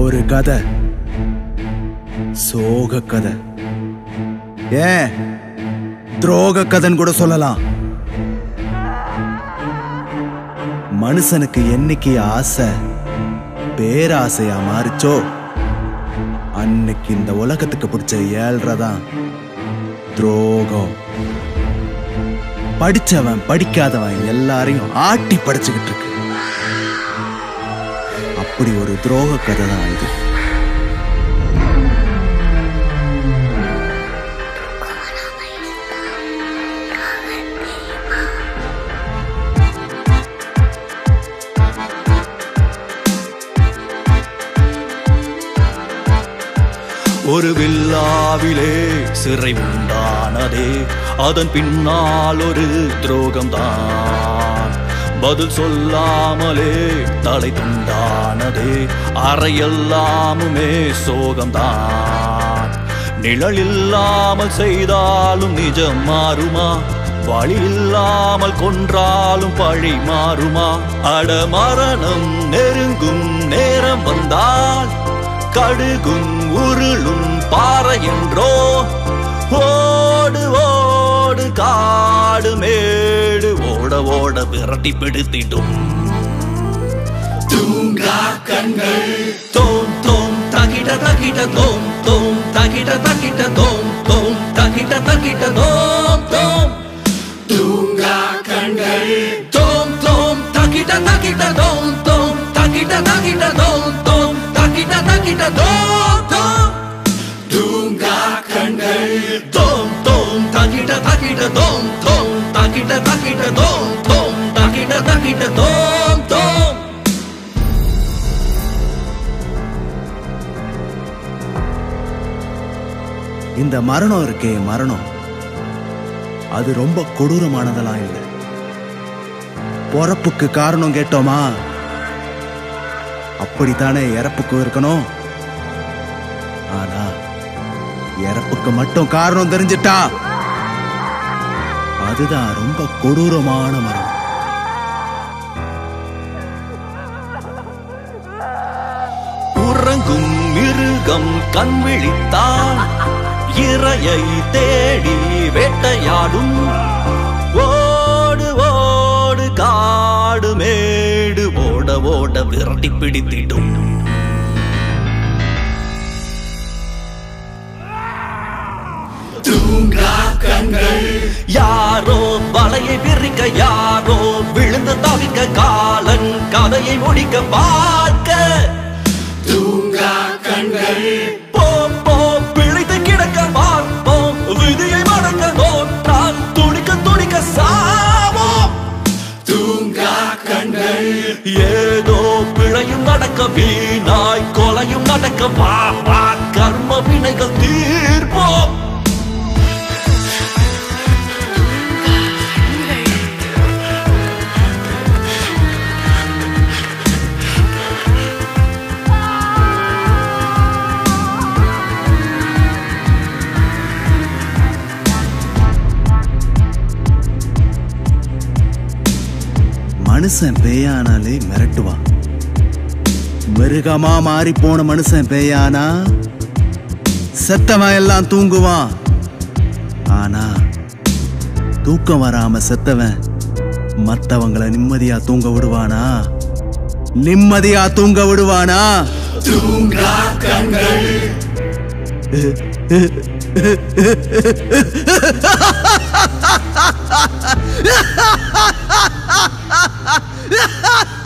ஒரு கதை சோக கதை ஏன் துரோக கதைன்னு கூட சொல்லலாம் மனுஷனுக்கு என்னைக்கு ஆசை பேராசையா மாறிச்சோ அன்னைக்கு இந்த உலகத்துக்கு பிடிச்ச ஏழ்ரை தான் துரோகம் படிச்சவன் படிக்காதவன் எல்லாரையும் ஆட்டி படிச்சுக்கிட்டு இருக்கு அப்படி ஒரு துரோக கதை தான் இது ஒரு வில்லாவிலே சிறை உண்டானதே அதன் பின்னால் ஒரு துரோகம்தான் பதில் சொல்லாமலே தலை துண்டானதே அறையெல்லாமுமே சோகம்தான் நிழல் இல்லாமல் செய்தாலும் நிஜம் மாறுமா வழி இல்லாமல் கொன்றாலும் பழி மாறுமா அடமரணம் நெருங்கும் நேரம் வந்தால் கடுகும் உருளும் பாறை என்றோ ஓடு ஓடு காடு மேடு ஓட ஓட விரட்டி பிடித்திடும் தூங்கா கண்கள் தோம் தோம் தகிட தகிட தோம் தோம் தகிட தகிட தோம் தோம் தகிட தகிட தோம் தோம் தூங்கா கண்கள் தோம் தோம் தகிட தகிட தோம் தோம் தகிட தகிட தோம் தோம் தகிட தகிட தோம் தோம் தூங்கா கண்கள் தோம் தோம் தகிட தகிட தோம் தோம் தகிட தகிட தோம் தோம் தகிட தகிட தோம் தோம் இந்த மரணம் இருக்கே மரணம் அது ரொம்ப கொடூரமானதெல்லாம் இல்லை பொறப்புக்கு காரணம் கேட்டோமா அப்படித்தானே இறப்புக்கும் இருக்கணும் ஆனா இறப்புக்கு மட்டும் காரணம் தெரிஞ்சிட்டா அதுதான் ரொம்ப கொடூரமான மரணம் உறங்கும் மிருகம் கண் விழித்தான் இரையை தேடி வேட்டையாடும் ஓடு ஓடு காடு மேடு ஓட ஓட விரட்டி பிடித்திடும் தூங்கா கண்கள் யாரோ வலையை விரிக்க யாரோ விழுந்து தவிக்க காலன் கதையை முடிக்க பார்க்க தூங்கா கண்கள் போம் போம் பிழைத்து கிடக்க பார்ப்போம் விதியை மடக்க தோற்றால் துடிக்க துடிக்க சாவோம் தூங்கா கண்கள் ஏதோ பிழையும் நடக்க வீணாய் கொலையும் நடக்க வா வா கர்ம வினைகள் தீர்ப்போம் மனுஷன் பேயானாலே மிரட்டுவான் மிருகமா மாறி போன மனுஷன் பேயானா செத்தவன் எல்லாம் தூங்குவான் ஆனா தூக்கம் வராம செத்தவன் மத்தவங்கள நிம்மதியா தூங்க விடுவானா நிம்மதியா தூங்க விடுவானா தூங்கா கண்கள் ha